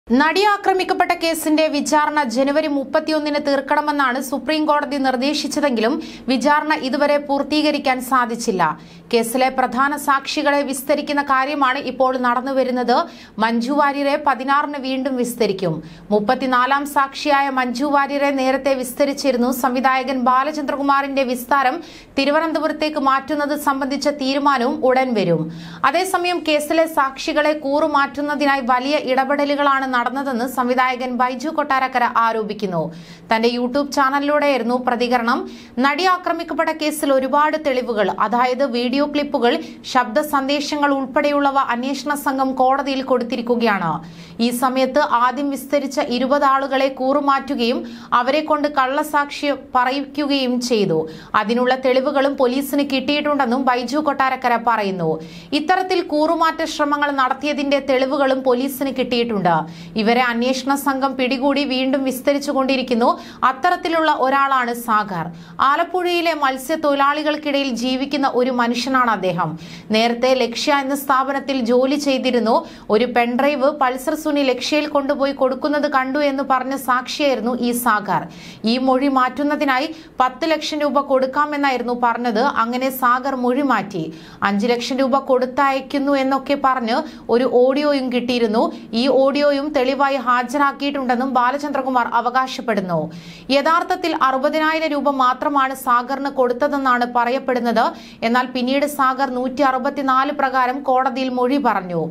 നടി ആക്രമിക്കപ്പെട്ട കേസിന്റെ വിചാരണ ജനുവരി മുപ്പത്തിയൊന്നിന് തീർക്കണമെന്നാണ് സുപ്രീം കോടതി നിർദ്ദേശിച്ചതെങ്കിലും വിചാരണ ഇതുവരെ പൂർത്തീകരിക്കാൻ സാധിച്ചില്ല കേസിലെ പ്രധാന സാക്ഷികളെ വിസ്തരിക്കുന്ന കാര്യമാണ് ഇപ്പോൾ നടന്നുവരുന്നത് മഞ്ജു വാര്യരെ പതിനാറിന് വീണ്ടും വിസ്തരിക്കും മുപ്പത്തിനാലാം സാക്ഷിയായ മഞ്ജു വാര്യരെ നേരത്തെ വിസ്തരിച്ചിരുന്നു സംവിധായകൻ ബാലചന്ദ്രകുമാറിന്റെ വിസ്താരം തിരുവനന്തപുരത്തേക്ക് മാറ്റുന്നത് സംബന്ധിച്ച തീരുമാനവും ഉടൻ വരും അതേസമയം കേസിലെ സാക്ഷികളെ കൂറുമാറ്റുന്നതിനായി വലിയ ഇടപെടലുകളാണ് നടന്നതെന്ന് സംവിധായകൻ ബൈജു കൊട്ടാരക്കര ആരോപിക്കുന്നു തന്റെ യൂട്യൂബ് ചാനലിലൂടെയായിരുന്നു പ്രതികരണം നടി ആക്രമിക്കപ്പെട്ട കേസിൽ ഒരുപാട് തെളിവുകൾ അതായത് വീഡിയോ ക്ലിപ്പുകൾ ശബ്ദ സന്ദേശങ്ങൾ ഉൾപ്പെടെയുള്ളവ അന്വേഷണ സംഘം കോടതിയിൽ കൊടുത്തിരിക്കുകയാണ് ഈ സമയത്ത് ആദ്യം വിസ്തരിച്ച ഇരുപത് ആളുകളെ കൂറുമാറ്റുകയും അവരെ കൊണ്ട് കള്ളസാക്ഷി പറയിക്കുകയും ചെയ്തു അതിനുള്ള തെളിവുകളും പോലീസിന് കിട്ടിയിട്ടുണ്ടെന്നും ബൈജു കൊട്ടാരക്കര പറയുന്നു ഇത്തരത്തിൽ കൂറുമാറ്റ ശ്രമങ്ങൾ നടത്തിയതിന്റെ തെളിവുകളും പോലീസിന് കിട്ടിയിട്ടുണ്ട് ഇവരെ അന്വേഷണ സംഘം പിടികൂടി വീണ്ടും വിസ്തരിച്ചുകൊണ്ടിരിക്കുന്നു അത്തരത്തിലുള്ള ഒരാളാണ് സാഗർ ആലപ്പുഴയിലെ മത്സ്യത്തൊഴിലാളികൾക്കിടയിൽ ജീവിക്കുന്ന ഒരു മനുഷ്യനാണ് അദ്ദേഹം നേരത്തെ ലക്ഷ്യ എന്ന സ്ഥാപനത്തിൽ ജോലി ചെയ്തിരുന്നു ഒരു പെൺഡ്രൈവ് പൾസർ സുനി ലക്ഷ്യയിൽ കൊണ്ടുപോയി കൊടുക്കുന്നത് കണ്ടു എന്ന് പറഞ്ഞ സാക്ഷിയായിരുന്നു ഈ സാഗർ ഈ മൊഴി മാറ്റുന്നതിനായി പത്ത് ലക്ഷം രൂപ കൊടുക്കാമെന്നായിരുന്നു പറഞ്ഞത് അങ്ങനെ സാഗർ മൊഴി മാറ്റി അഞ്ചു ലക്ഷം രൂപ കൊടുത്തയക്കുന്നു എന്നൊക്കെ പറഞ്ഞ് ഒരു ഓഡിയോയും കിട്ടിയിരുന്നു ഈ ഓഡിയോയും തെളിവായി ഹാജരാക്കിയിട്ടുണ്ടെന്നും ബാലചന്ദ്രകുമാർ അവകാശപ്പെടുന്നു യഥാർത്ഥത്തിൽ അറുപതിനായിരം രൂപ മാത്രമാണ് സാഗറിന് കൊടുത്തതെന്നാണ് പറയപ്പെടുന്നത് എന്നാൽ പിന്നീട് സാഗർ നൂറ്റി അറുപത്തിനാല് പ്രകാരം കോടതിയിൽ മൊഴി പറഞ്ഞു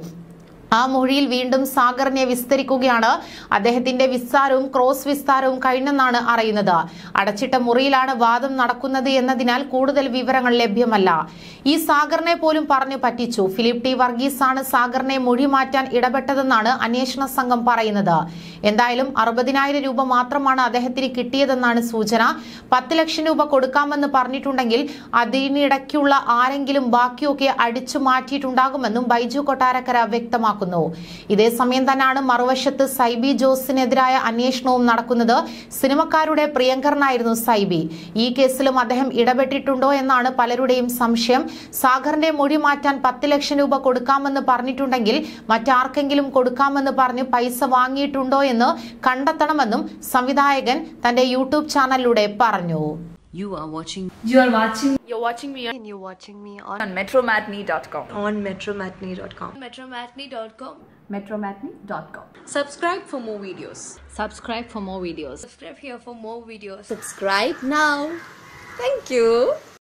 ആ മൊഴിയിൽ വീണ്ടും സാഗറിനെ വിസ്തരിക്കുകയാണ് അദ്ദേഹത്തിന്റെ വിസ്താരവും ക്രോസ് വിസ്താരവും കഴിഞ്ഞെന്നാണ് അറിയുന്നത് അടച്ചിട്ട മുറിയിലാണ് വാദം നടക്കുന്നത് എന്നതിനാൽ കൂടുതൽ വിവരങ്ങൾ ലഭ്യമല്ല ഈ സാഗറിനെ പോലും പറഞ്ഞു പറ്റിച്ചു ഫിലിപ്പ് ടി വർഗീസ് ആണ് സാഗറിനെ മൊഴി മാറ്റാൻ ഇടപെട്ടതെന്നാണ് അന്വേഷണ സംഘം പറയുന്നത് എന്തായാലും അറുപതിനായിരം രൂപ മാത്രമാണ് അദ്ദേഹത്തിന് കിട്ടിയതെന്നാണ് സൂചന പത്ത് ലക്ഷം രൂപ കൊടുക്കാമെന്ന് പറഞ്ഞിട്ടുണ്ടെങ്കിൽ അതിനിടയ്ക്കുള്ള ആരെങ്കിലും ബാക്കിയൊക്കെ അടിച്ചു മാറ്റിയിട്ടുണ്ടാകുമെന്നും ബൈജു കൊട്ടാരക്കര വ്യക്തമാക്കുന്നു ഇതേസമയം തന്നെയാണ് മറുവശത്ത് സൈബി ജോസിനെതിരായ അന്വേഷണവും നടക്കുന്നത് സിനിമക്കാരുടെ പ്രിയങ്കരനായിരുന്നു സൈബി ഈ കേസിലും അദ്ദേഹം ഇടപെട്ടിട്ടുണ്ടോ എന്നാണ് പലരുടെയും സംശയം സാഗറിന്റെ മൊഴി മാറ്റാൻ പത്ത് ലക്ഷം രൂപ കൊടുക്കാമെന്ന് പറഞ്ഞിട്ടുണ്ടെങ്കിൽ മറ്റാർക്കെങ്കിലും കൊടുക്കാമെന്ന് പറഞ്ഞ് പൈസ വാങ്ങിയിട്ടുണ്ടോ എന്ന് കണ്ടെത്തണമെന്നും സംവിധായകൻ തന്റെ യൂട്യൂബ് ചാനലിലൂടെ പറഞ്ഞു You are watching You are watching You're watching me on, and you're watching me on, on metromatney.com. on metromatney.com. Metromatney.com. metromatney.com. subscribe for more videos subscribe for more videos Subscribe here for more videos. Subscribe now. Thank you.